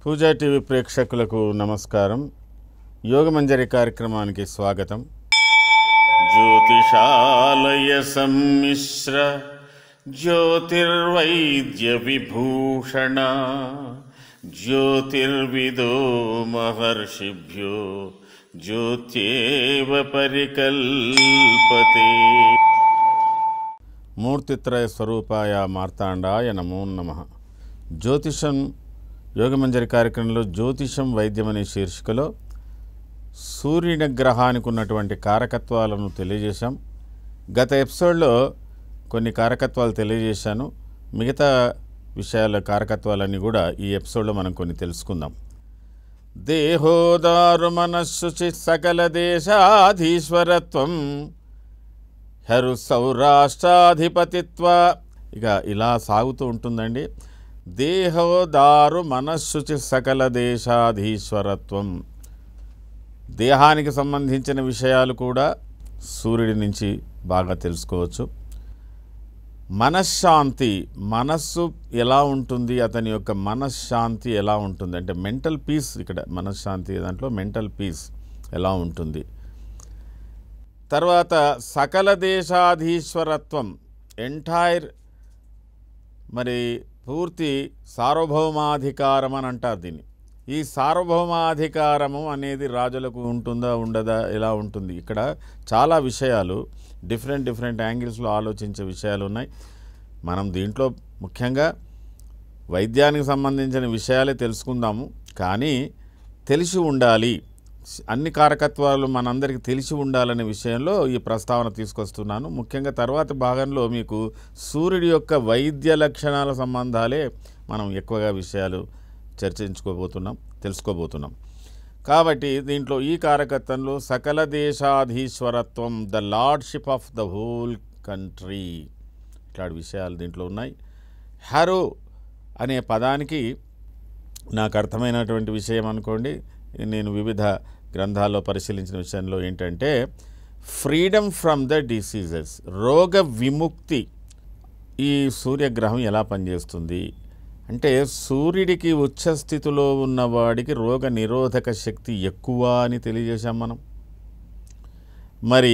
పూజా TV ప్రేక్షకులకు నమస్కారం యోగమంజరి కార్యక్రమానికి స్వాగతం జ్యోతిషాలయ సమ్మిశ్ర జ్యోతిర్వైద్య విభూషణ జ్యోతిర్విదో మహర్షిభ్యో జ్యోత్యేవ పరికల్పతే మూర్తిత్రయ స్వరూపాయ మార్తాండాయ నమో నమ జ్యోతిషం యోగమంజరి కార్యక్రమంలో జ్యోతిషం వైద్యం అనే శీర్షికలో సూర్యుని గ్రహానికి ఉన్నటువంటి కారకత్వాలను తెలియజేశాం గత ఎపిసోడ్లో కొన్ని కారకత్వాలు తెలియజేశాను మిగతా విషయాల కారకత్వాలన్నీ కూడా ఈ ఎపిసోడ్లో మనం కొన్ని తెలుసుకుందాం దేహోదారు మనస్సుచి సకల దేశాధీశ్వరత్వం హరు సౌరాష్ట్రాధిపతిత్వ ఇక ఇలా సాగుతూ ఉంటుందండి దేహోదారు మనస్సుచి సకల దేశాధీశ్వరత్వం దేహానికి సంబంధించిన విషయాలు కూడా సూర్యుడి నుంచి బాగా తెలుసుకోవచ్చు మనశ్శాంతి మనస్సు ఎలా ఉంటుంది అతని యొక్క మనశ్శాంతి ఎలా ఉంటుంది అంటే మెంటల్ పీస్ ఇక్కడ మనశ్శాంతి దాంట్లో మెంటల్ పీస్ ఎలా ఉంటుంది తర్వాత సకల దేశాధీశ్వరత్వం ఎంటైర్ మరి పూర్తి సార్వభౌమాధికారం అని అంటారు దీన్ని ఈ సార్వభౌమాధికారము అనేది రాజులకు ఉంటుందా ఉండదా ఎలా ఉంటుంది ఇక్కడ చాలా విషయాలు డిఫరెంట్ డిఫరెంట్ యాంగిల్స్లో ఆలోచించే విషయాలు ఉన్నాయి మనం దీంట్లో ముఖ్యంగా వైద్యానికి సంబంధించిన విషయాలే తెలుసుకుందాము కానీ తెలిసి ఉండాలి అన్ని కారకత్వాలు మనందరికీ తెలిసి ఉండాలనే విషయంలో ఈ ప్రస్తావన తీసుకొస్తున్నాను ముఖ్యంగా తర్వాత భాగంలో మీకు సూర్యుడి యొక్క వైద్య లక్షణాల సంబంధాలే మనం ఎక్కువగా విషయాలు చర్చించుకోబోతున్నాం తెలుసుకోబోతున్నాం కాబట్టి దీంట్లో ఈ కారకత్వంలో సకల దేశాధీశ్వరత్వం the lordship of the whole country ఇట్లాంటి విషయాలు దీంట్లో ఉన్నాయి హరో అనే పదానికి నాకు అర్థమైనటువంటి విషయం అనుకోండి నేను వివిధ గ్రంథాల్లో పరిశీలించిన విషయంలో ఏంటంటే ఫ్రీడమ్ ఫ్రమ్ ద డిసీజెస్ రోగ విముక్తి ఈ సూర్యగ్రహం ఎలా పనిచేస్తుంది అంటే సూర్యుడికి ఉచ్చ స్థితిలో ఉన్నవాడికి రోగ నిరోధక శక్తి ఎక్కువ అని తెలియజేశాం మనం మరి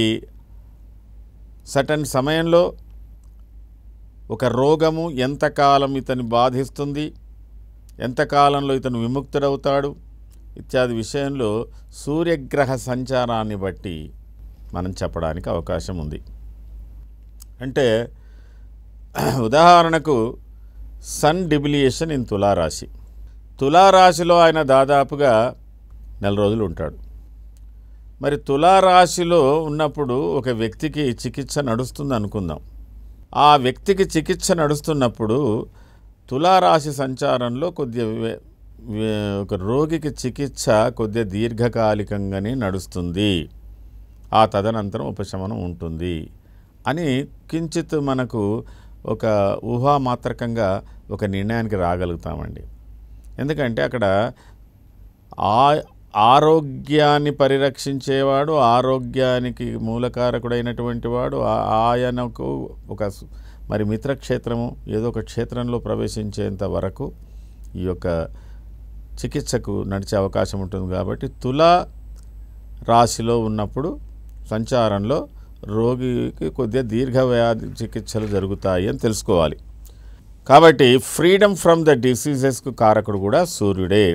సటన్ సమయంలో ఒక రోగము ఎంతకాలం ఇతని బాధిస్తుంది ఎంతకాలంలో ఇతను విముక్తుడవుతాడు ఇత్యాది విషయంలో సూర్యగ్రహ సంచారాన్ని బట్టి మనం చెప్పడానికి అవకాశం ఉంది అంటే ఉదాహరణకు సన్ డిబిలియేషన్ ఇన్ తులారాశి తులారాశిలో ఆయన దాదాపుగా నెల రోజులు ఉంటాడు మరి తులారాశిలో ఉన్నప్పుడు ఒక వ్యక్తికి చికిత్స నడుస్తుంది అనుకుందాం ఆ వ్యక్తికి చికిత్స నడుస్తున్నప్పుడు తులారాశి సంచారంలో కొద్దిగా వే- వే- ఒక రోగికి చికిత్స కొద్దిగా దీర్ఘకాలికంగానే నడుస్తుంది ఆ తదనంతరం ఉపశమనం ఉంటుంది అని కించిత్ మనకు ఒక ఊహామాత్రకంగా ఒక నిర్ణయానికి రాగలుగుతామండి ఎందుకంటే అక్కడ ఆ ఆరోగ్యాన్ని పరిరక్షించేవాడు ఆరోగ్యానికి మూలకారకుడైనటువంటి వాడు ఆ- ఆయనకు ఒక స్- మరి మిత్రక్షేత్రము ఏదో ఒక క్షేత్రంలో ప్రవేశించేంత వరకు ఈ యొక్క చికిత్సకు నడిచే అవకాశం ఉంటుంది కాబట్టి తులా రాశిలో ఉన్నప్పుడు సంచారంలో రోగికి కొద్దిగా దీర్ఘ వ్యాధి చికిత్సలు జరుగుతాయి అని తెలుసుకోవాలి కాబట్టి ఫ్రీడమ్ ఫ్రమ్ ద డిసీజెస్కు కారకుడు కూడా సూర్యుడే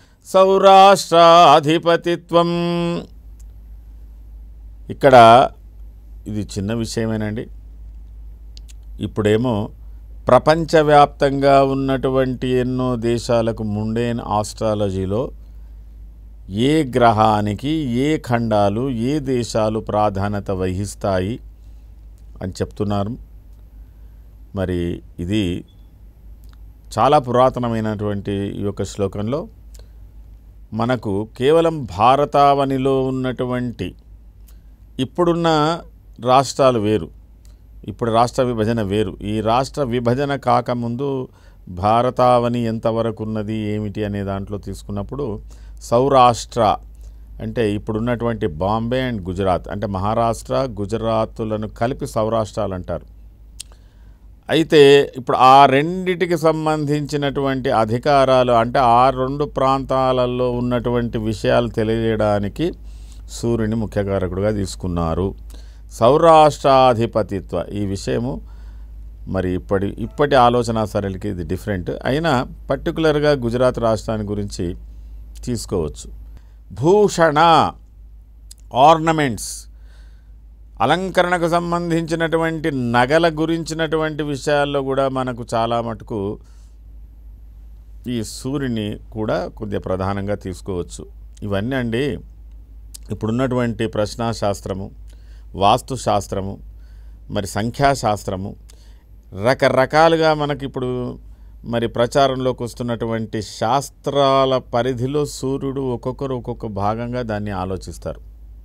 సౌరాష్ట్రాధిపతిత్వం ఇక్కడ ఇది చిన్న విషయమేనండి ఇప్పుడేమో ప్రపంచవ్యాప్తంగా ఉన్నటువంటి ఎన్నో దేశాలకు ముండేన్ ఆస్ట్రాలజీలో ఏ గ్రహానికి ఏ ఖండాలు ఏ దేశాలు ప్రాధాన్యత వహిస్తాయి అని చెప్తున్నారు మరి ఇది చాలా పురాతనమైనటువంటి ఈ యొక్క శ్లోకంలో మనకు కేవలం భారతావనిలో ఉన్నటువంటి ఇప్పుడున్న రాష్ట్రాలు వేరు ఇప్పుడు రాష్ట్ర విభజన వేరు ఈ రాష్ట్ర విభజన కాకముందు భారతావని ఎంతవరకు ఉన్నది ఏమిటి అనే దాంట్లో తీసుకున్నప్పుడు సౌరాష్ట్ర అంటే ఇప్పుడున్నటువంటి బాంబే అండ్ గుజరాత్ అంటే మహారాష్ట్ర గుజరాత్లను కలిపి సౌరాష్ట్రాలు అంటారు అయితే ఇప్పుడు ఆ రెండిటికి సంబంధించినటువంటి అధికారాలు అంటే ఆ రెండు ప్రాంతాలలో ఉన్నటువంటి విషయాలు తెలియజేయడానికి సూర్యుని ముఖ్యకారకుడుగా తీసుకున్నారు సౌరాష్ట్రాధిపతిత్వ ఈ విషయము మరి ఇప్పటి ఇప్పటి ఆలోచన సరళికి ఇది డిఫరెంట్ అయినా పర్టికులర్గా గుజరాత్ రాష్ట్రాన్ని గురించి తీసుకోవచ్చు భూషణ ఆర్నమెంట్స్ అలంకరణకు సంబంధించినటువంటి నగల గురించినటువంటి విషయాల్లో కూడా మనకు చాలా మటుకు ఈ సూర్యుని కూడా కొద్దిగా ప్రధానంగా తీసుకోవచ్చు ఇవన్నీ అండి ఇప్పుడున్నటువంటి ప్రశ్నాశాస్త్రము వాస్తుశాస్త్రము మరి సంఖ్యాశాస్త్రము రకరకాలుగా మనకి ఇప్పుడు మరి ప్రచారంలోకి వస్తున్నటువంటి శాస్త్రాల పరిధిలో సూర్యుడు ఒక్కొక్కరు ఒక్కొక్క భాగంగా దాన్ని ఆలోచిస్తారు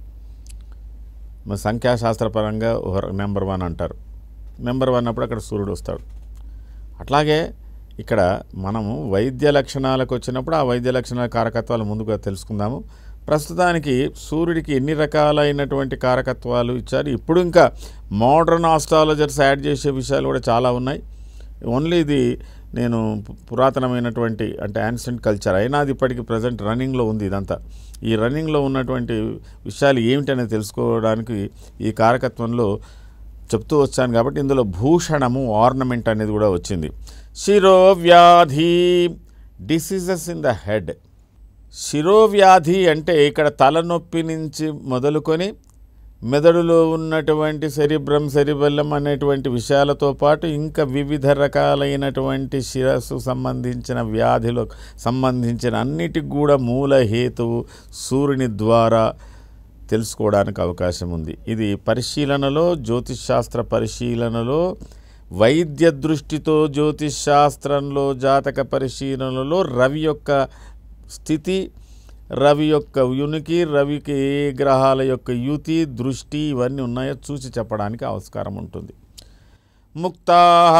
మరి సంఖ్యాశాస్త్రపరంగా నెంబర్ వన్ అంటారు నెంబర్ వన్ అప్పుడు అక్కడ సూర్యుడు వస్తాడు అట్లాగే ఇక్కడ మనము వైద్య లక్షణాలకు వచ్చినప్పుడు ఆ వైద్య లక్షణాల కారకత్వాలు ముందుగా తెలుసుకుందాము ప్రస్తుతానికి సూర్యుడికి ఎన్ని రకాలైనటువంటి కారకత్వాలు ఇచ్చారు ఇప్పుడు ఇంకా మోడర్న్ ఆస్ట్రాలజర్స్ యాడ్ చేసే విషయాలు కూడా చాలా ఉన్నాయి ఓన్లీ ఇది నేను పు- పురాతనమైనటువంటి అంటే యాన్సెంట్ కల్చర్ అయినా అది ఇప్పటికి ప్రజెంట్ రన్నింగ్లో ఉంది ఇదంతా ఈ రన్నింగ్లో ఉన్నటువంటి విషయాలు ఏమిటనేది తెలుసుకోవడానికి ఈ కారకత్వంలో చెప్తూ వచ్చాను కాబట్టి ఇందులో భూషణము ఆర్నమెంట్ అనేది కూడా వచ్చింది శిరోవ్యాధి డిసీజెస్ ఇన్ ద హెడ్ శిరోవ్యాధి అంటే ఇక్కడ తలనొప్పి నుంచి మొదలుకొని మెదడులో ఉన్నటువంటి సెరిబ్రం సెరిబెల్లం అనేటువంటి విషయాలతో పాటు ఇంకా వివిధ రకాలైనటువంటి శిరస్సు సంబంధించిన వ్యాధిలో సంబంధించిన అన్నిటికి కూడా మూల హేతువు సూర్యుని ద్వారా తెలుసుకోవడానికి అవకాశం ఉంది ఇది పరిశీలనలో జ్యోతిష్శాస్త్ర పరిశీలనలో వైద్య దృష్టితో జ్యోతిష్శాస్త్రంలో జాతక పరిశీలనలో రవి యొక్క స్థితి రవి యొక్క ఉనికి రవికి ఏ గ్రహాల యొక్క యుతి దృష్టి ఇవన్నీ ఉన్నాయో చూసి చెప్పడానికి ఆస్కారం ఉంటుంది ముక్తాహ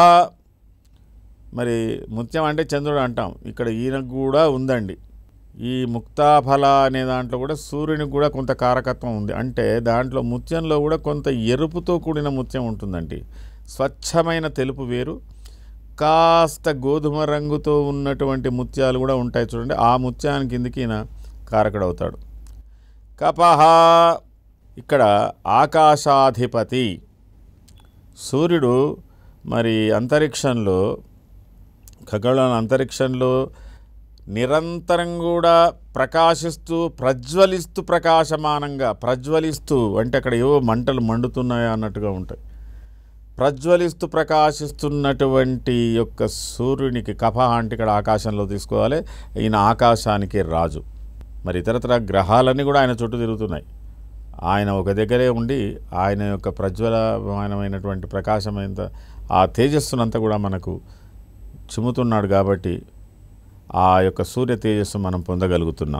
మరి ముత్యం అంటే చంద్రుడు అంటాం ఇక్కడ ఈయనకు కూడా ఉందండి ఈ ముక్తాఫల అనే దాంట్లో కూడా సూర్యునికి కూడా కొంత కారకత్వం ఉంది అంటే దాంట్లో ముత్యంలో కూడా కొంత ఎరుపుతో కూడిన ముత్యం ఉంటుందండి స్వచ్ఛమైన తెలుపు వేరు కాస్త గోధుమ రంగుతో ఉన్నటువంటి ముత్యాలు కూడా ఉంటాయి చూడండి ఆ ముత్యానికి కిందికి ఈయన కారకుడవుతాడు కపహ ఇక్కడ ఆకాశాధిపతి సూర్యుడు మరి అంతరిక్షంలో ఖగోళ అంతరిక్షంలో నిరంతరం కూడా ప్రకాశిస్తూ ప్రజ్వలిస్తూ ప్రకాశమానంగా ప్రజ్వలిస్తూ అంటే అక్కడ ఏవో మంటలు మండుతున్నాయా అన్నట్టుగా ఉంటాయి ప్రజ్వలిస్తూ ప్రకాశిస్తున్నటువంటి యొక్క సూర్యునికి కఫ అంటే ఇక్కడ ఆకాశంలో తీసుకోవాలి ఈయన ఆకాశానికి రాజు మరి ఇతరతర గ్రహాలన్నీ కూడా ఆయన చుట్టూ తిరుగుతున్నాయి ఆయన ఒక దగ్గరే ఉండి ఆయన యొక్క ప్రజ్వలమైనటువంటి ప్రకాశమైన ఆ తేజస్సునంతా కూడా మనకు చిమ్ముతున్నాడు కాబట్టి ఆ యొక్క సూర్య తేజస్సు మనం పొందగలుగుతున్నాం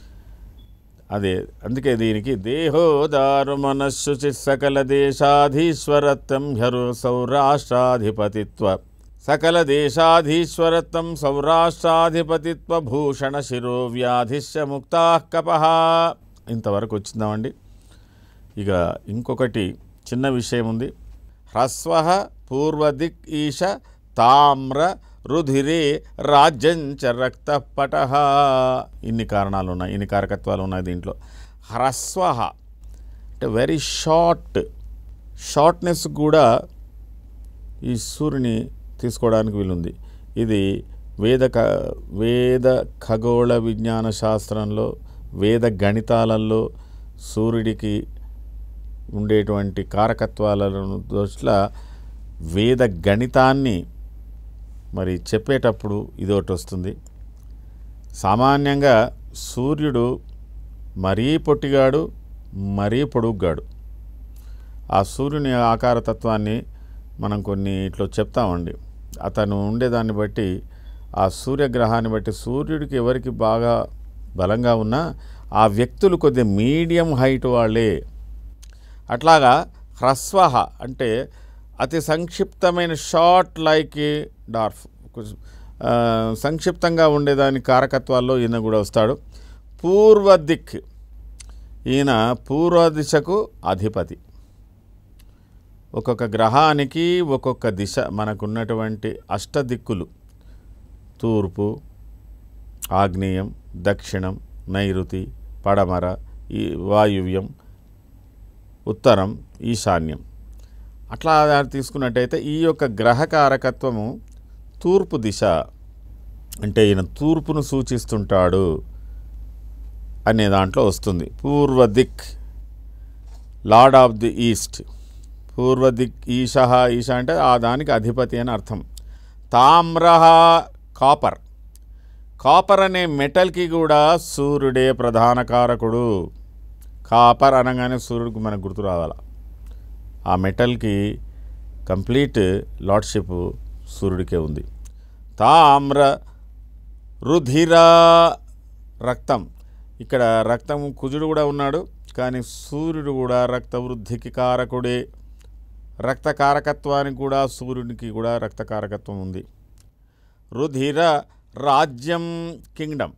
అదే అందుకే దీనికి దేహోదారు మనస్సు సకల దేశాధీశ్వరత్వం హ్యరు సౌరాష్ట్రాధిపతిత్వ సకల దేశాధీశ్వరత్వం సౌరాష్ట్రాధిపతిత్వ భూషణ శిరో వ్యాధిశ్చ ముక్తా కపహ ఇంతవరకు వచ్చిందామండి ఇక ఇంకొకటి చిన్న విషయం ఉంది హ్రస్వ పూర్వదిక్ ఈశ తామ్ర రుధిరే రాజ్యంచ రక్తపట ఇన్ని కారణాలు ఉన్నాయి ఇన్ని కారకత్వాలు ఉన్నాయి దీంట్లో హ్రస్వ అంటే వెరీ షార్ట్ షార్ట్నెస్ కూడా ఈ సూర్యుని తీసుకోవడానికి వీలుంది ఇది వేద క వేద ఖగోళ విజ్ఞాన శాస్త్రంలో వేద గణితాలలో సూర్యుడికి ఉండేటువంటి కారకత్వాలను దృష్ట్యా వేద గణితాన్ని మరి చెప్పేటప్పుడు ఇది ఒకటి వస్తుంది సామాన్యంగా సూర్యుడు మరీ పొట్టిగాడు మరీ పొడుగ్గాడు ఆ సూర్యుని ఆకారతత్వాన్ని మనం కొన్ని ఇట్లా చెప్తామండి అతను ఉండేదాన్ని బట్టి ఆ సూర్యగ్రహాన్ని బట్టి సూర్యుడికి ఎవరికి బాగా బలంగా ఉన్నా ఆ వ్యక్తులు కొద్దిగా మీడియం హైట్ వాళ్ళే అట్లాగా హ్రస్వహ అంటే అతి సంక్షిప్తమైన షార్ట్ లైక్ డార్ఫ్ కొంచెం, ఆ, సంక్షిప్తంగా ఉండేదాని కారకత్వాల్లో ఈయన కూడా వస్తాడు పూర్వ దిక్ ఈయన పూర్వ దిశకు అధిపతి ఒక్కొక్క గ్రహానికి ఒక్కొక్క దిశ మనకున్నటువంటి అష్టదిక్కులు తూర్పు ఆగ్నేయం దక్షిణం నైరుతి పడమర ఈ వాయువ్యం ఉత్తరం ఈశాన్యం అట్లా తీసుకున్నట్టయితే ఈ యొక్క గ్రహకారకత్వము తూర్పు దిశ అంటే ఈయన తూర్పును సూచిస్తుంటాడు అనే దాంట్లో వస్తుంది పూర్వ దిక్ లార్డ్ ఆఫ్ ది ఈస్ట్ పూర్వ దిక్ ఈశ ఈశ అంటే ఆ దానికి అధిపతి అని అర్థం తామ్ర కాపర్ కాపర్ అనే మెటల్కి కూడా సూర్యుడే ప్రధాన కారకుడు కాపర్ అనగానే సూర్యుడికి మనకు గుర్తు రావాల ఆ మెటల్కి కంప్లీట్ లార్డ్షిప్ సూర్యుడికే ఉంది తామ్ర రుధిర రక్తం ఇక్కడ రక్తం కుజుడు కూడా ఉన్నాడు కానీ సూర్యుడు కూడా రక్త వృద్ధికి కారకుడే రక్త కారకత్వానికి కూడా సూర్యునికి కూడా రక్త కారకత్వం ఉంది రుధిర రాజ్యం కింగ్డమ్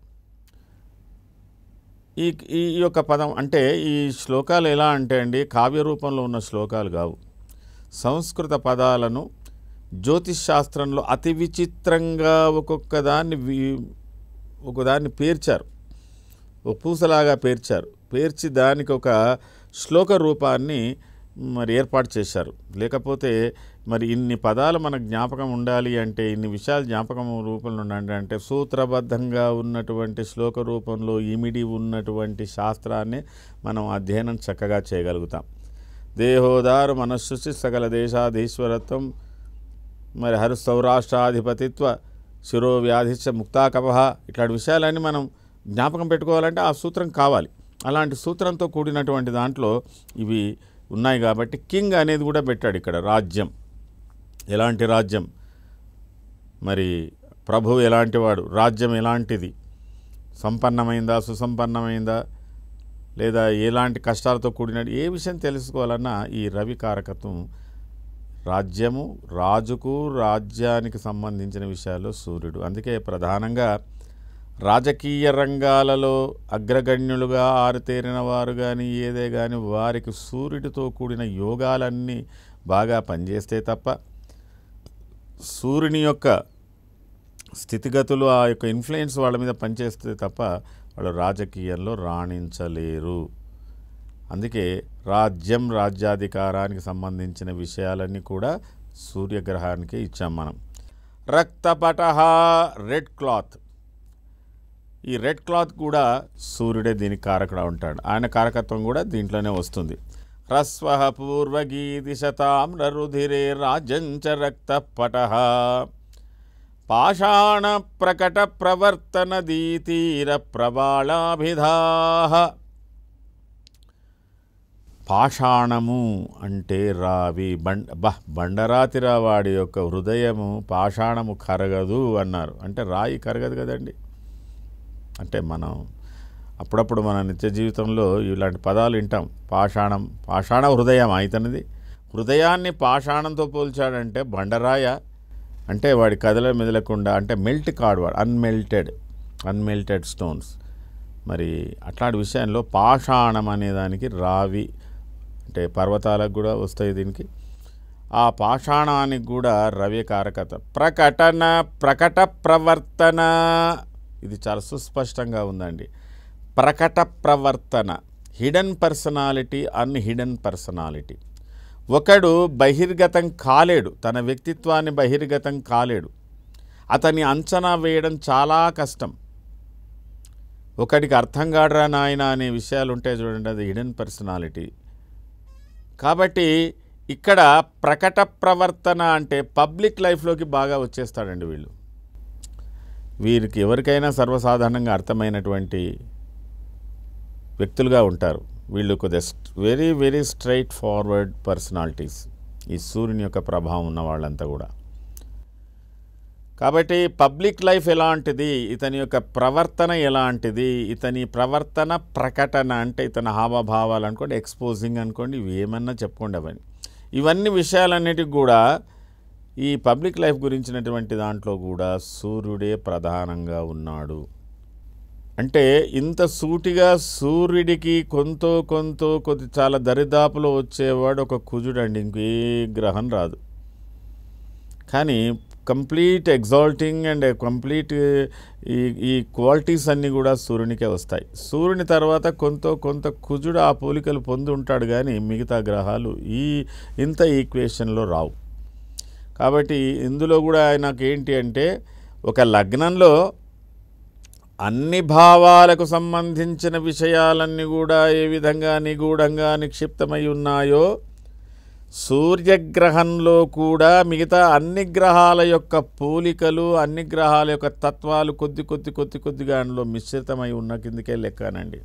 ఈ ఈ యొక్క పదం అంటే ఈ శ్లోకాలు ఎలా అంటే అండి కావ్య రూపంలో ఉన్న శ్లోకాలు కావు సంస్కృత పదాలను జ్యోతిష్ శాస్త్రంలో అతి విచిత్రంగా ఒక్కొక్క దాన్ని వి- ఒకదాన్ని పేర్చారు ఒక పూసలాగా పేర్చారు పేర్చి దానికి ఒక శ్లోక రూపాన్ని మరి ఏర్పాటు చేశారు లేకపోతే మరి ఇన్ని పదాలు మనకు జ్ఞాపకం ఉండాలి అంటే ఇన్ని విషయాలు జ్ఞాపకం రూపంలో ఉండాలి అంటే సూత్రబద్ధంగా ఉన్నటువంటి శ్లోక రూపంలో ఇమిడి ఉన్నటువంటి శాస్త్రాన్ని మనం అధ్యయనం చక్కగా చేయగలుగుతాం దేహోదారు మనస్సుచి సకల దేశాధీశ్వరత్వం మరి హరి సౌరాష్ట్రాధిపతిత్వ శిరోవ్యాధిశ్చ ముక్తాకపహ ఇట్లాంటి విషయాలన్నీ మనం జ్ఞాపకం పెట్టుకోవాలంటే ఆ సూత్రం కావాలి అలాంటి సూత్రంతో కూడినటువంటి దాంట్లో ఇవి ఉన్నాయి కాబట్టి కింగ్ అనేది కూడా పెట్టాడు ఇక్కడ రాజ్యం ఎలాంటి రాజ్యం మరి ప్రభువు ఎలాంటివాడు రాజ్యం ఎలాంటిది సంపన్నమైందా సుసంపన్నమైందా లేదా ఎలాంటి కష్టాలతో కూడిన ఏ విషయం తెలుసుకోవాలన్నా ఈ రవి కారకత్వం రాజ్యము రాజుకు రాజ్యానికి సంబంధించిన విషయాల్లో సూర్యుడు అందుకే ప్రధానంగా రాజకీయ రంగాలలో అగ్రగణ్యులుగా ఆరితేరిన వారు కానీ ఏదే కానీ వారికి సూర్యుడితో కూడిన యోగాలన్నీ బాగా పనిచేస్తే తప్ప సూర్యుని యొక్క స్థితిగతులు ఆ యొక్క ఇన్ఫ్లుయెన్స్ వాళ్ళ మీద పనిచేస్తే తప్ప వాళ్ళు రాజకీయంలో రాణించలేరు అందుకే రాజ్యం రాజ్యాధికారానికి సంబంధించిన విషయాలన్నీ కూడా సూర్యగ్రహానికి ఇచ్చాం మనం రక్తపట రెడ్ క్లాత్ ఈ రెడ్ క్లాత్ కూడా సూర్యుడే దీనికి కారకుడు ఉంటాడు ఆయన కారకత్వం కూడా దీంట్లోనే వస్తుంది హ్రస్వ పూర్వగీతి శతామ్ర రుధిరే రాజంచ రక్తపట పాషాణ ప్రకట ప్రవర్తన దీతీర ప్రబాళాభిధా పాషాణము అంటే రావి బండ బా బండరాతిరా వాడి యొక్క హృదయము పాషాణము కరగదు అన్నారు అంటే రాయి కరగదు కదండి అంటే మనం అప్పుడప్పుడు మన నిత్య జీవితంలో ఇలాంటి పదాలు వింటాం పాషాణం పాషాణ హృదయం అయితనిది హృదయాన్ని పాషాణంతో పోల్చాడంటే బండరాయ అంటే వాడి కదల మెదలకుండా అంటే మెల్ట్ కాడు వాడు అన్మెల్టెడ్ అన్మెల్టెడ్ స్టోన్స్ మరి అట్లాంటి విషయంలో పాషాణం అనే దానికి రావి అంటే పర్వతాలకు కూడా వస్తాయి దీనికి ఆ పాషాణానికి కూడా రవి కారకత ప్రకటన ప్రకట ప్రవర్తన ఇది చాలా సుస్పష్టంగా ఉందండి ప్రకట ప్రవర్తన హిడెన్ పర్సనాలిటీ అన్హిడెన్ పర్సనాలిటీ ఒకడు బహిర్గతం కాలేడు తన వ్యక్తిత్వాన్ని బహిర్గతం కాలేడు అతన్ని అంచనా వేయడం చాలా కష్టం ఒకడికి అర్థం కాడరా నాయన అనే విషయాలు ఉంటాయి చూడండి అది హిడెన్ పర్సనాలిటీ కాబట్టి ఇక్కడ ప్రకట ప్రవర్తన అంటే పబ్లిక్ లైఫ్లోకి బాగా వచ్చేస్తాడండి వీళ్ళు వీరికి ఎవరికైనా సర్వసాధారణంగా అర్థమైనటువంటి వ్యక్తులుగా ఉంటారు వీళ్ళు కొద్దిగా very very straightforward personalities ఈ సూర్యుని యొక్క ప్రభావం ఉన్న వాళ్ళంతా కూడా కాబట్టి పబ్లిక్ లైఫ్ ఎలాంటిది ఇతని యొక్క ప్రవర్తన ఎలాంటిది ఇతని ప్రవర్తన ప్రకటన అంటే ఇతని హావభావాలు అనుకోండి ఎక్స్పోజింగ్ అనుకోండి ఇవి ఏమన్నా చెప్పుకోండి అవన్నీ ఇవన్నీ విషయాలన్నిటికి కూడా ఈ పబ్లిక్ లైఫ్ గురించినటువంటి దాంట్లో కూడా సూర్యుడే ప్రధానంగా ఉన్నాడు అంటే ఇంత సూటిగా సూర్యుడికి కొంత కొంత కొద్ది చాలా దరిదాపులో వచ్చేవాడు ఒక కుజుడండి ఇంకే గ్రహం రాదు కానీ కంప్లీట్ ఎగ్జాల్టింగ్ అండ్ కంప్లీట్ ఈ ఈ క్వాలిటీస్ అన్నీ కూడా సూర్యునికే వస్తాయి సూర్యుని తర్వాత కొంత కొంత కుజుడు ఆ పోలికలు పొంది ఉంటాడు కానీ మిగతా గ్రహాలు ఈ ఇంత ఈక్వేషన్లో రావు కాబట్టి ఇందులో కూడా ఆయనకు ఏంటి అంటే ఒక లగ్నంలో అన్ని భావాలకు సంబంధించిన విషయాలన్నీ కూడా ఏ విధంగా నిగూఢంగా నిక్షిప్తమై ఉన్నాయో సూర్యగ్రహంలో కూడా మిగతా అన్ని గ్రహాల యొక్క పోలికలు అన్ని గ్రహాల యొక్క తత్వాలు కొద్ది కొద్ది కొద్ది కొద్దిగా అందులో మిశ్రితమై ఉన్న కిందకే లెక్కనండి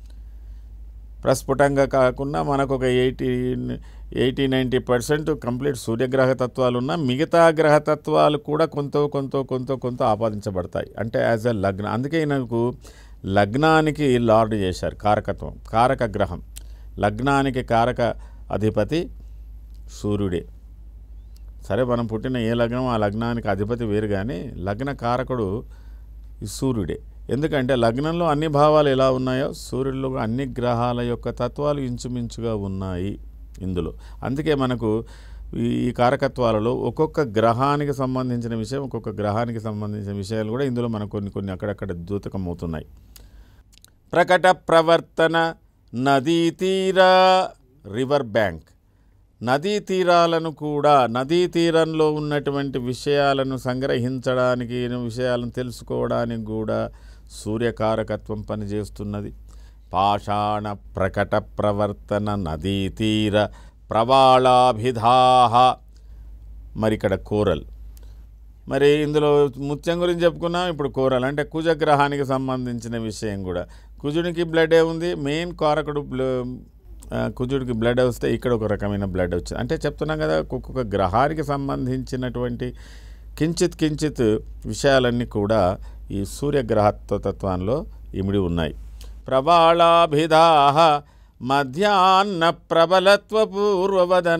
ప్రస్ఫుటంగా కాకుండా మనకు ఒక eighty eighty ninety percent complete సూర్యగ్రహ తత్వాలు ఉన్న మిగతా గ్రహ తత్వాలు కూడా కొంత కొంత కొంత కొంత ఆపాదించబడతాయి అంటే యాజ్ ఎ లగ్న అందుకే నాకు లగ్నానికి లార్డ్ చేశారు కారకత్వం కారక గ్రహం లగ్నానికి కారక అధిపతి సూర్యుడే సరే మనం పుట్టిన ఏ లగ్నం ఆ లగ్నానికి అధిపతి వేరు కానీ లగ్న కారకుడు ఈ సూర్యుడే ఎందుకంటే లగ్నంలో అన్ని భావాలు ఎలా ఉన్నాయో సూర్యుడిలో అన్ని గ్రహాల యొక్క తత్వాలు ఇంచుమించుగా ఉన్నాయి ఇందులో అందుకే మనకు ఈ ఈ కారకత్వాలలో ఒక్కొక్క గ్రహానికి సంబంధించిన విషయం ఒక్కొక్క గ్రహానికి సంబంధించిన విషయాలు కూడా ఇందులో మనకు కొన్ని కొన్ని అక్కడక్కడ ద్యూతకమవుతున్నాయి ప్రకట ప్రవర్తన నదీ తీర రివర్ బ్యాంక్ నదీ తీరాలను కూడా నదీ తీరంలో ఉన్నటువంటి విషయాలను సంగ్రహించడానికి విషయాలను తెలుసుకోవడానికి కూడా సూర్యకారకత్వం పనిచేస్తున్నది పాషాణ ప్రకట ప్రవర్తన నదీ తీర ప్రవాళాభిధాహ మరి ఇక్కడ కోరల్ మరి ఇందులో ముత్యం గురించి చెప్పుకున్నాం ఇప్పుడు కూరలు అంటే కుజగ్రహానికి సంబంధించిన విషయం కూడా కుజుడికి బ్లడ్ ఏ ఉంది మెయిన్ కారకుడు బ్ల- ఆ, కుజుడికి బ్లడ్ వస్తే ఇక్కడ ఒక రకమైన బ్లడ్ వచ్చింది అంటే చెప్తున్నాం కదా ఒక్కొక్క గ్రహానికి సంబంధించినటువంటి కించిత్ కించిత్ విషయాలన్నీ కూడా ఈ సూర్యగ్రహత్వతత్వంలో ఇమిడి ఉన్నాయి ప్రబాళాభిధాహ మధ్యాహ్న ప్రబలత్వ పూర్వవదన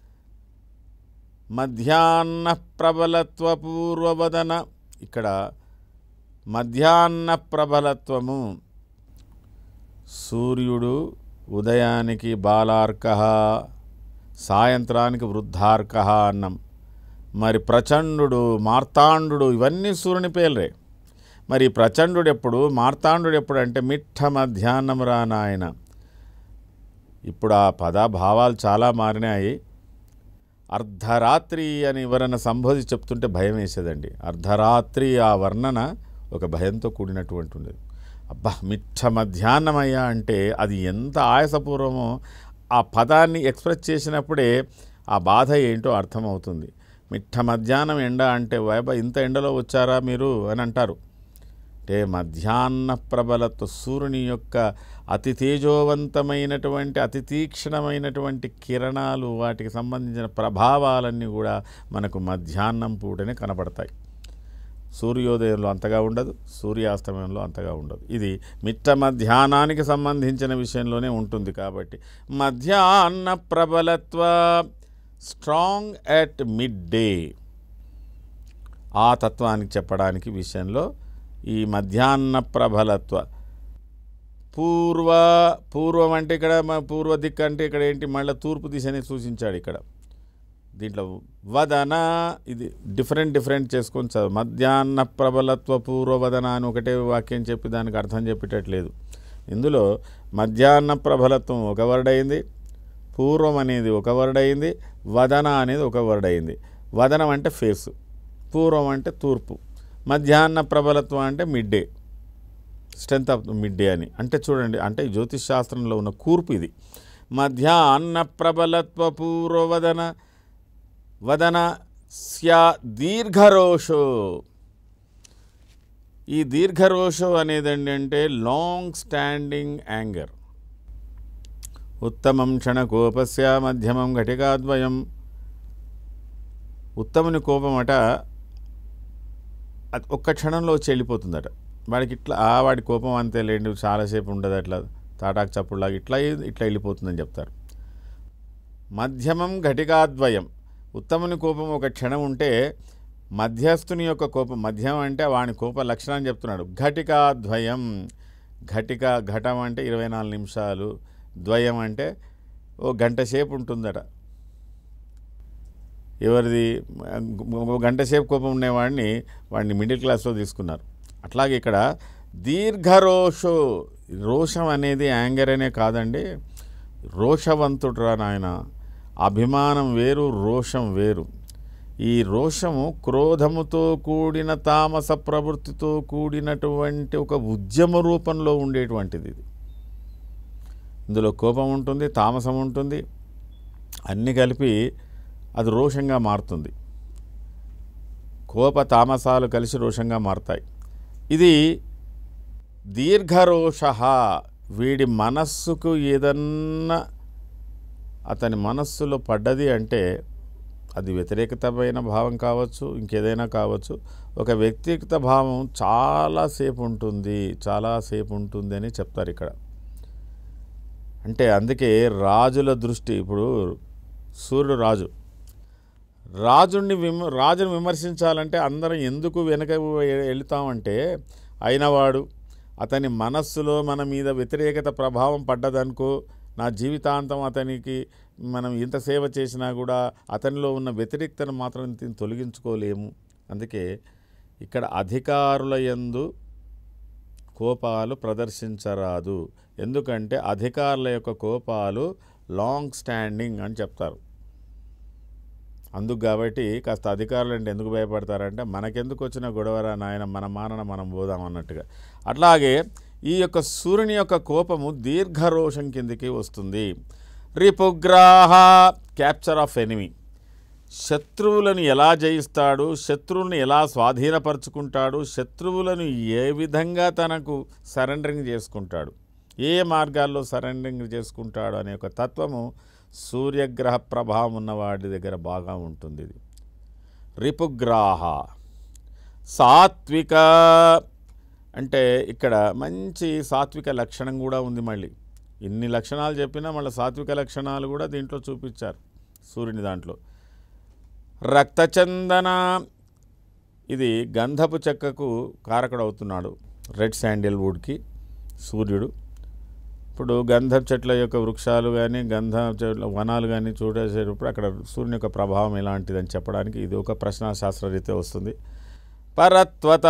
మధ్యాహ్న ప్రబలత్వ పూర్వవదన ఇక్కడ మధ్యాహ్న ప్రబలత్వము సూర్యుడు ఉదయానికి బాలార్క సాయంత్రానికి వృద్ధార్క అన్నం మరి ప్రచండు మార్తాండు ఇవన్నీ సూర్యుని పేర్లే మరి ప్రచండు ఎప్పుడు మార్తాండు ఎప్పుడు అంటే మిట్ట మధ్యాహ్నం రా నాయన ఇప్పుడు ఆ పదభావాలు చాలా మారినాయి అర్ధరాత్రి అని ఎవరైనా సంబోధి చెప్తుంటే భయం వేసేదండి అర్ధరాత్రి ఆ వర్ణన ఒక భయంతో కూడినటువంటి ఉండేది అబ్బా మిట్ట మధ్యాహ్నమయ్యా అంటే అది ఎంత ఆయాసపూర్వమో ఆ పదాన్ని ఎక్స్ప్రెస్ చేసినప్పుడే ఆ బాధ ఏంటో అర్థమవుతుంది మిట్ట మధ్యాహ్నం ఎండ అంటే వైబ ఇంత ఎండలో వచ్చారా మీరు అని అంటారు అంటే మధ్యాహ్న ప్రబలత్వ సూర్యుని యొక్క అతి తేజోవంతమైనటువంటి అతి తీక్షణమైనటువంటి కిరణాలు వాటికి సంబంధించిన ప్రభావాలన్నీ కూడా మనకు మధ్యాహ్నం పూటనే కనపడతాయి సూర్యోదయంలో అంతగా ఉండదు సూర్యాస్తమయంలో అంతగా ఉండదు ఇది మిట్ట మధ్యాహ్నానికి సంబంధించిన విషయంలోనే ఉంటుంది కాబట్టి మధ్యాహ్న ప్రబలత్వ స్ట్రాంగ్ అట్ మిడ్ డే ఆ తత్వానికి చెప్పడానికి విషయంలో ఈ మధ్యాహ్న ప్రబలత్వ పూర్వ పూర్వం అంటే ఇక్కడ మ- పూర్వ దిక్కు అంటే ఇక్కడ ఏంటి మళ్ళీ తూర్పు దిశని సూచించాడు ఇక్కడ దీంట్లో వదన ఇది డిఫరెంట్ డిఫరెంట్ చేసుకొని చదువు మధ్యాహ్న ప్రబలత్వ పూర్వవదన అని ఒకటే వాక్యం చెప్పి దానికి అర్థం చెప్పేటట్లేదు ఇందులో మధ్యాహ్న ప్రబలత్వం ఒక వర్డ్ అయింది పూర్వం అనేది ఒక వర్డ్ అయింది వదన అనేది ఒక వర్డ్ అయింది వదనం అంటే ఫేసు పూర్వం అంటే తూర్పు మధ్యాహ్న ప్రబలత్వం అంటే midday strength of midday అని అంటే చూడండి అంటే ఈ జ్యోతిష్ శాస్త్రంలో ఉన్న కూర్పు ఇది మధ్యాహ్న ప్రబలత్వ పూర్వవదన వదన స్యా దీర్ఘరోషో ఈ దీర్ఘరోషో అనేది ఏంటంటే లాంగ్ స్టాండింగ్ యాంగర్ ఉత్తమం క్షణకోపస్య మధ్యమం ఘటికాద్వయం ఉత్తముని కోపం అట అది ఒక్క క్షణంలో వచ్చి వెళ్ళిపోతుందట వాడికి ఇట్లా ఆ వాడి కోపం అంతే లేండి చాలాసేపు ఉండదు అట్లా తాటాకు చప్పుడులాగా ఇట్లా ఇట్లా వెళ్ళిపోతుందని చెప్తారు మధ్యమం ఘటికాద్వయం ఉత్తముని కోపం ఒక క్షణం ఉంటే మధ్యస్థుని యొక్క కోపం మధ్యం అంటే వాని కోప లక్షణం చెప్తున్నాడు ఘటికాద్వయం ఘటిక ఘటం అంటే ఇరవై నాలుగు నిమిషాలు ద్వయం అంటే ఓ గంట సేపు ఉంటుందట ఎవరిది ఓ గంట సేపు కోపం ఉండేవాడిని వాడిని మిడిల్ క్లాస్లో తీసుకున్నారు అట్లాగే ఇక్కడ దీర్ఘరోషో రోషం అనేది యాంగర్ అనే కాదండి రోషవంతుడు రా నాయన అభిమానం వేరు రోషం వేరు ఈ రోషము క్రోధముతో కూడిన తామస ప్రవృత్తితో కూడినటువంటి ఒక ఉద్యమ రూపంలో ఉండేటువంటిది ఇది ఇందులో కోపం ఉంటుంది తామసం ఉంటుంది అన్నీ కలిపి అది రోషంగా మారుతుంది కోప తామసాలు కలిసి రోషంగా మారుతాయి ఇది దీర్ఘరోష వీడి మనస్సుకు ఏదన్నా అతని మనస్సులో పడ్డది అంటే అది వ్యతిరేకతమైన భావం కావచ్చు ఇంకేదైనా కావచ్చు ఒక వ్యక్తిగత భావం చాలాసేపు ఉంటుంది చాలాసేపు ఉంటుంది అని చెప్తారు ఇక్కడ అంటే అందుకే రాజుల దృష్టి ఇప్పుడు సూర్యుడు రాజు రాజుని విమ రాజుని విమర్శించాలంటే అందరం ఎందుకు వెనక వెళుతామంటే అయినవాడు అతని మనస్సులో మన మీద వ్యతిరేకత ప్రభావం పడ్డదనుకో నా జీవితాంతం అతనికి మనం ఇంత సేవ చేసినా కూడా అతనిలో ఉన్న వ్యతిరేకతను మాత్రం తీ- తొలగించుకోలేము అందుకే ఇక్కడ అధికారుల యందు కోపాలు ప్రదర్శించరాదు ఎందుకంటే అధికారుల యొక్క కోపాలు లాంగ్ స్టాండింగ్ అని చెప్తారు అందుకు కాబట్టి కాస్త అధికారులు అంటే ఎందుకు భయపడతారంటే మనకెందుకు వచ్చిన గొడవరా నాయన మన మానన మనం పోదాం అన్నట్టుగా అట్లాగే ఈ యొక్క సూర్యుని యొక్క కోపము దీర్ఘరోషం కిందికి వస్తుంది రిపుగ్రాహ క్యాప్చర్ ఆఫ్ ఎనిమీ శత్రువులను ఎలా జయిస్తాడు శత్రువులను ఎలా స్వాధీనపరుచుకుంటాడు శత్రువులను ఏ విధంగా తనకు సరెండరింగ్ చేసుకుంటాడు ఏ మార్గాల్లో సరెండరింగ్ చేసుకుంటాడు అనే ఒక తత్వము సూర్యగ్రహ ప్రభావం ఉన్న వాడి దగ్గర బాగా ఉంటుంది ఇది రిపుగ్రాహ సాత్విక అంటే ఇక్కడ మంచి సాత్విక లక్షణం కూడా ఉంది మళ్ళీ ఇన్ని లక్షణాలు చెప్పినా మళ్ళీ సాత్విక లక్షణాలు కూడా దీంట్లో చూపించారు సూర్యుని దాంట్లో రక్తచందన ఇది గంధపు చెక్కకు కారకుడు అవుతున్నాడు రెడ్ శాండిల్ వుడ్కి సూర్యుడు ఇప్పుడు గంధపు చెట్ల యొక్క వృక్షాలు కానీ గంధ చెట్ల వనాలు కానీ చూడేసేటప్పుడు అక్కడ సూర్యుని యొక్క ప్రభావం ఎలాంటిదని చెప్పడానికి ఇది ఒక ప్రశ్న శాస్త్రరీతే వస్తుంది పరత్వత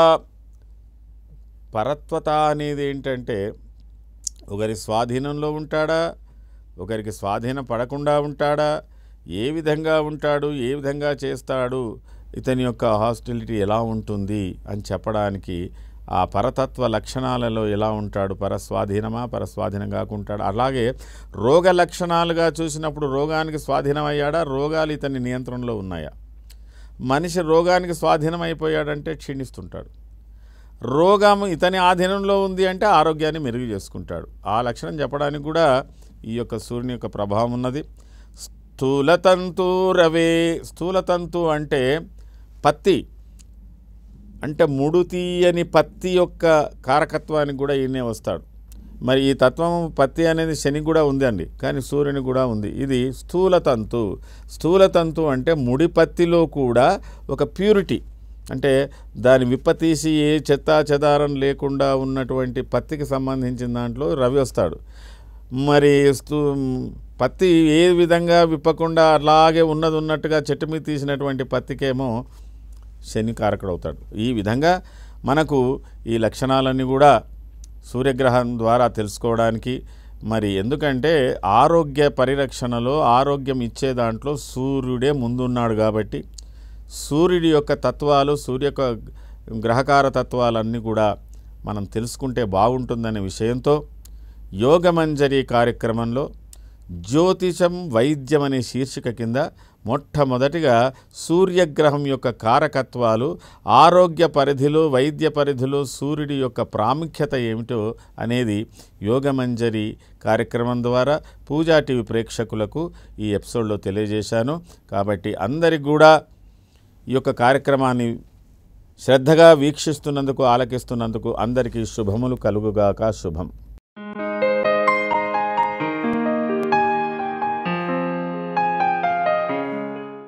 పరత్వత అనేది ఏంటంటే ఒకరి స్వాధీనంలో ఉంటాడా ఒకరికి స్వాధీనం పడకుండా ఉంటాడా ఏ విధంగా ఉంటాడు ఏ విధంగా చేస్తాడు ఇతని యొక్క హాస్టిలిటీ ఎలా ఉంటుంది అని చెప్పడానికి ఆ పరతత్వ లక్షణాలలో ఎలా ఉంటాడు పరస్వాధీనమా పరస్వాధీనం కాకుంటాడు అలాగే రోగ లక్షణాలుగా చూసినప్పుడు రోగానికి స్వాధీనం అయ్యాడా రోగాలు ఇతని నియంత్రణలో ఉన్నాయా మనిషి రోగానికి స్వాధీనం అయిపోయాడంటే క్షీణిస్తుంటాడు రోగం ఇతని ఆధీనంలో ఉంది అంటే ఆరోగ్యాన్ని మెరుగు చేసుకుంటాడు ఆ లక్షణం చెప్పడానికి కూడా ఈ యొక్క సూర్యుని యొక్క ప్రభావం ఉన్నది స్థూలతంతు రవే స్థూలతంతు అంటే పత్తి అంటే ముడు తీయని పత్తి యొక్క కారకత్వానికి కూడా ఈయనే వస్తాడు మరి ఈ తత్వం పత్తి అనేది శని కూడా ఉంది అండి కానీ సూర్యుని కూడా ఉంది ఇది స్థూలతంతు స్థూలతంతు అంటే ముడి పత్తిలో కూడా ఒక ప్యూరిటీ అంటే దాని విప్పతీసి ఏ చెత్త చెదారం లేకుండా ఉన్నటువంటి పత్తికి సంబంధించిన దాంట్లో రవి వస్తాడు మరి స్తూ పత్తి ఏ విధంగా విప్పకుండా అలాగే ఉన్నది ఉన్నట్టుగా చెట్టు మీద తీసినటువంటి పత్తికేమో శని కారకుడు అవుతాడు ఈ విధంగా మనకు ఈ లక్షణాలన్నీ కూడా సూర్యగ్రహం ద్వారా తెలుసుకోవడానికి మరి ఎందుకంటే ఆరోగ్య పరిరక్షణలో ఆరోగ్యం ఇచ్చే దాంట్లో సూర్యుడే ముందున్నాడు కాబట్టి సూర్యుడి యొక్క తత్వాలు సూర్య యొక్క గ్రహకార తత్వాలన్నీ కూడా మనం తెలుసుకుంటే బాగుంటుందనే విషయంతో యోగమంజరి కార్యక్రమంలో జ్యోతిషం వైద్యం అనే శీర్షిక కింద మొట్టమొదటిగా సూర్యగ్రహం యొక్క కారకత్వాలు ఆరోగ్య పరిధిలో వైద్య పరిధిలో సూర్యుడి యొక్క ప్రాముఖ్యత ఏమిటో అనేది యోగమంజరి కార్యక్రమం ద్వారా పూజా టీవీ ప్రేక్షకులకు ఈ ఎపిసోడ్లో తెలియజేశాను కాబట్టి అందరికి కూడా ఈ యొక్క కార్యక్రమాన్ని శ్రద్ధగా వీక్షిస్తున్నందుకు ఆలకిస్తున్నందుకు అందరికీ శుభములు కలుగుగాక శుభం